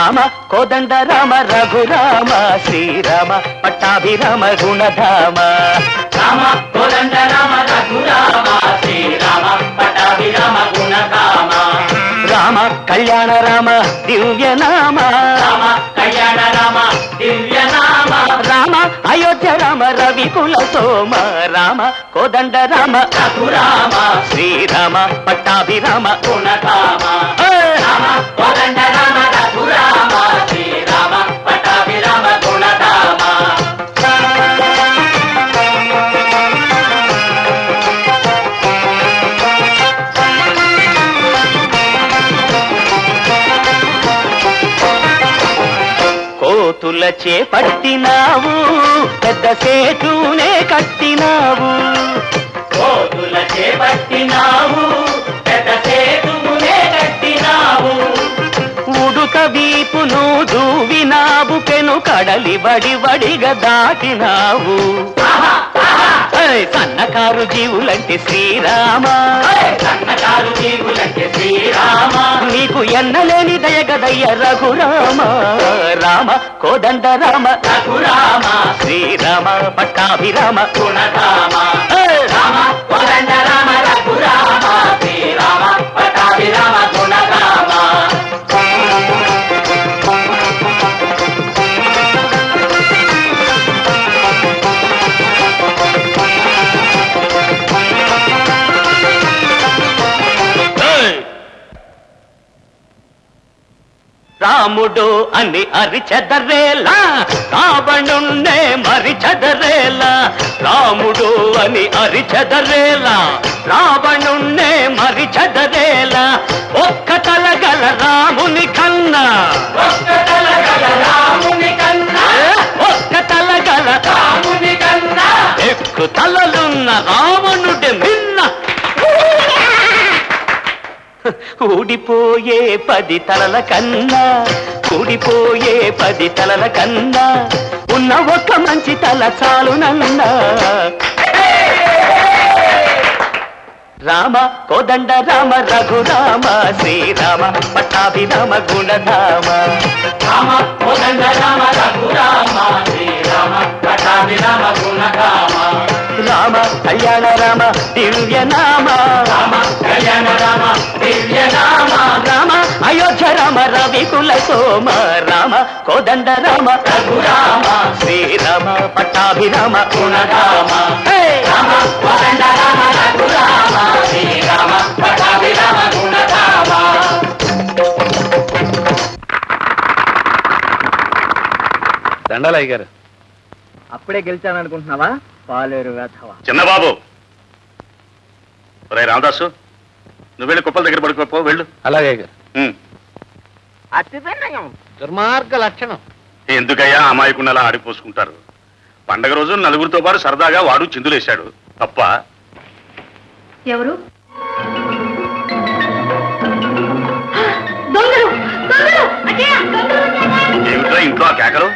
రామ కోదండ రామ రఘురామ శ్రీరామ పట్టాభిరామ గుణధామ రామ కోదండ రామ రఘురామ శ్రీరామ పట్టాభిరామ గుణధామ రామ కళ్యాణ రామ దివ్యనామ రామ కళ్యాణ రామ దివ్యనామ రామ అయోధ్య రామ రవి కుల సోమ రామ కోదండ రామ రఘురామ శ్రీరామ పట్టాభిరామ గుణధామ రామ కోదండ రామ రఘురామ శ్రీరామ పట్టాభిరామ గుణధామ కోతుల చేపట్టినావు పెద్ద సేతునే కట్టినావు కోతుల చేపట్టినావు పెద్ద సేతునే కట్టినావు ఉడుక వీపును దూవినావు పెను కడలి వడి వడిగా దాటినావు ఏయ్, సన్నకారు జీవులంటే శ్రీరామ సన్నకారు జీవులంటే శ్రీరామ నీకు ఎన్నలేని దయగదయ్య రఘురామ రామ కోదండ రామ రఘురామ శ్రీరామ పట్టాభిరామ గుణధామ రామ కోదండ రామ రఘురామ శ్రీరామ పట్టాభిరామ గుణధామ రాముడు అని అరిచెదరేలా రావణుణ్ణే మరిచెదరేలా రాముడు అని అరిచెదరేలా రావణుణ్ణే మరిచెదరేలా ఒక్క తలగల రాముని కన్నా ఒక్క తలగల రాముని కన్నా ఒక్క తలగల రాముని కన్నా ఎక్కు తలలున్న రావణుడి మిన్న ఊడిపోయే పది తలల కన్నా ఊడిపోయే పది తలల కన్నా ఉన్న ఒక్క మంచి తల చాలునన్నా రామ కోదండ రామ రఘురామ శ్రీరామ పట్టాభిరామ గుణధామ రామ కోదండ రామ రఘురామ శ్రీరామ పట్టాభిరామ గుణధామ రామ కళ్యాణ రామ దివ్య నామ రామ కళ్యాణ రామ దివ్య నామ రామ అయోధ్య రామ రవి కుల సోమ రామ కోదండ రామ రఘురామ శ్రీరామ పట్టాభిరామ గుణధామ హే! రామ కోదండ రామ రఘురామ శ్రీరామ పట్టాభిరామ గుణధామ దండాలయ్య గారు అప్పుడే గెలిచాననుకుంటున్నావా పాలేరు వేధవా చిన్నబాబు రే రామదాసు నువ్వు వెళ్ళి కుప్పల దగ్గర పడుకోపో వెళ్ళు అలాగే గారు ఉమ్. దుర్మార్గ లక్షణం ఎందుకయ్యా అమాయకుండా అలా ఆడిపోసుకుంటారు పండగ రోజు నలుగురితో పాటు సరదాగా వాడు చిందులేశాడు తప్ప ఎవరు దొంగలు దొంగలు అజయ దొంగలు ఏమిట్రా ఇంట్లో ఆ కేకలు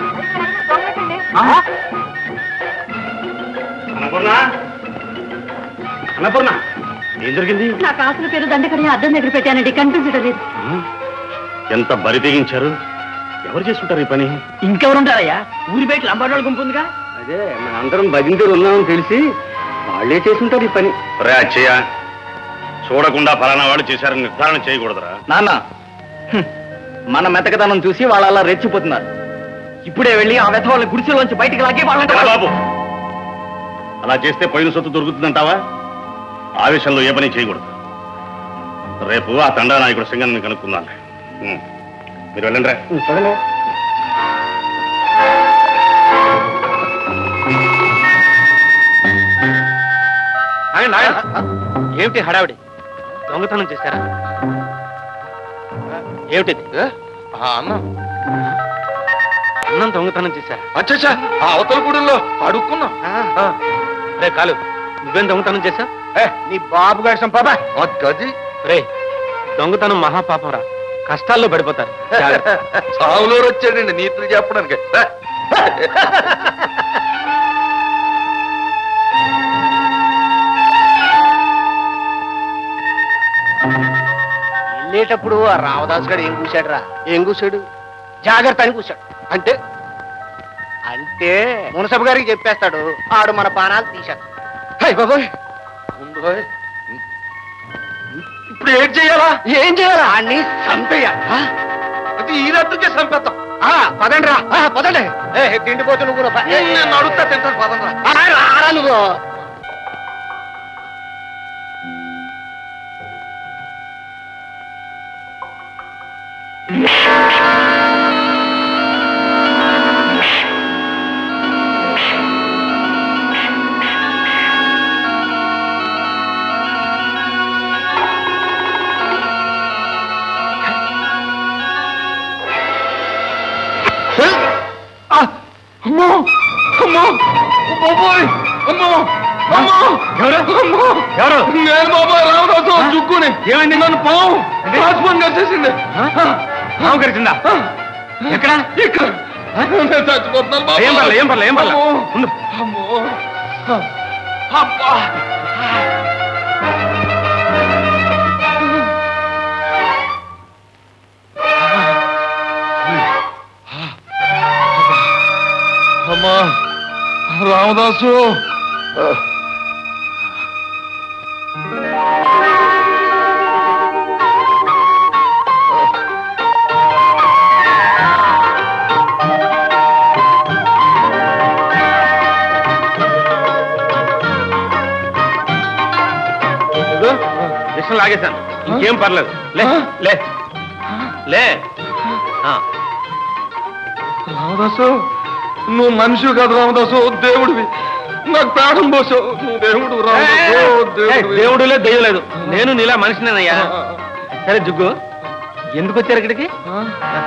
అన్నపూర్ణ అన్నపూర్ణ ఏం జరిగింది నా కాసుల పేరు దండకడి అద్దం దగ్గర పెట్టానండి కనిపించడం లేదు ఎంత బరి తెగించారు ఎవరు చేసుకుంటారు ఈ పని ఇంకెవరుంటారయ్యా ఊరి బయట లంబాడోళ్ళ గుంపు ఉందిగా అదే మనందరం భజంతులు ఉన్నామని తెలిసి వాళ్ళే చేసుంటారు ఈ పని రే అచ్చయ్య చూడకుండా ఫలానా వాళ్ళు చేశారని నిర్ధారణ చేయకూడదురా నాన్న హ్మ్. మన మెతకదనం చూసి వాళ్ళు అలా రెచ్చిపోతున్నారు ఇప్పుడే వెళ్ళి ఆ వెధ వాళ్ళ గుడిసెలోంచి బయటికి లాగి వాళ్ళని బాబు అలా చేస్తే పోయిన సొత్తు దొరుకుతుందంటావా ఆవేశంలో ఏ పని చేయకూడదు రేపు ఆ తండా నాయకుడు సింగన్ని కనుక్కుందాం ఉం. మీరు వెళ్ళండి రా ఏమిటి హడావిడి దొంగతనం చేశారా ఏమిటిది అన్నం అన్నం దొంగతనం చేశారా అచ్చా ఆ అవతల గుడిలో అడుక్కున్నాం రే కాలు నువ్వేం దొంగతనం చేశా నీ బాబు గారి సంపాప గది రే దొంగతనం మహాపాపం రా కష్టాల్లో పడిపోతారు జాగ్రత్త. చావులో వచ్చాడండి నీతులు చెప్పడానికి రా. వెళ్ళేటప్పుడు ఆ రామదాస్ గారు ఏం కూశాడు రా ఏం కూశాడు జాగ్రత్త అని కూర్చాడు అంటే అంటే మునసబు గారికి చెప్పేస్తాడు ఆడు మన పానాలు తీసేస్తాడు హై బాబాయ్ ముందు హై. ఇప్పుడు ఏం చెయ్యాలా ఏం చేయాలి ఆడిని చంపేయాలి అది ఈ రాత్రికే చంపేద్దాం ఆ, పదండి రా ఆ, పదండి ఏ తిండిపోతు నువ్వు కూడా ప- ఏ, నేను అడుగుతా తింటాను పదంరా ఆ, రారా నువ్వు అమ్మో అమ్మో బాబోయ్ అమ్మో అమ్మో ఎవరు అమ్మో ఎవరు నేను బాబా రామదాసు చుక్కుని ఏమైంది నన్ను పావు పాస్పోర్ట్ వచ్చేసింది పాము కరిచిందా ఎక్కడ ఇక్కడ నేను చచ్చిపోతున్నాను బాబా ఏం పర్లే, ఏం పర్లే, ఏం పర్లే. అమ్మో. ఉండు. అమ్మో అబ్బా అమ్మా రామదాసు ఇదిగో, విషం లాగేశాను ఇంకేం పర్లేదు లే లే లే ఆ, రామదాసు నువ్వు మనిషి కాదు రామదాసు దేవుడివి నాకు ప్రాణం పోసావు నువ్వు దేవుడు రామదాసు ఏయ్, దేవుడివి. దేవుడు లేదు దెయ్యం లేదు నేను నీలా మనిషినేనయ్యా సరే జుగ్గు ఎందుకు వచ్చారు ఇక్కడికి ఆ?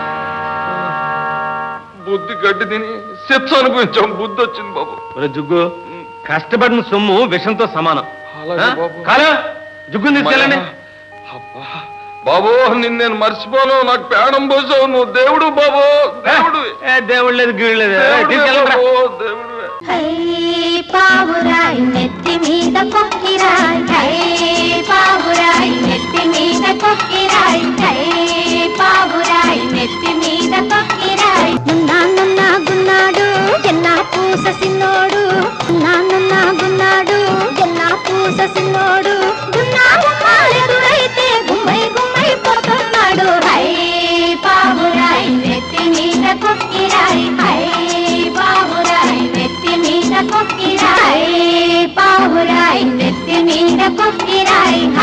బుద్ధి గడ్డి తిని శిక్ష అనుభవించాం బుద్ధి వచ్చింది బాబు ఒరే జుగ్గు కష్టపడిన సొమ్ము విషంతో సమానం అలాగే ఆ? బాబు. కాలు జుగ్గుని తీసుకెళ్ళండి అబ్బా. బాబు నిన్ను నేను మర్చిపోను నాకు ప్రాణం పోసావు నువ్వు దేవుడు బాబు దేవుడు ఏ, దేవుడు లేదు గీడు లేదు ఏ, తీసుకెళ్ళండి రా. దేవుడు హై పావురాయి నెత్తి మీద కొక్కిరాయి హై పావురాయి నెత్తి మీద కొక్కిరాయి హై పావురాయి నెత్తి మీద కొక్కిరాయి నున్నా నున్నా గున్నాడు ఎల్లా పూస సిన్నోడు నున్నా నున్నా గున్నాడు ఎల్లా పూస సిన్నోడు గున్నా గుమ్మా ఎదురైతే గుమ్మై గుమ్మై పోతున్నాడు హై పావురాయి నెత్తి మీద కొక్కిరాయి హై పావురాయి నెత్తి మీద కొక్కిరాయి పావురాయి నెత్తి మీద కొక్కిరాయి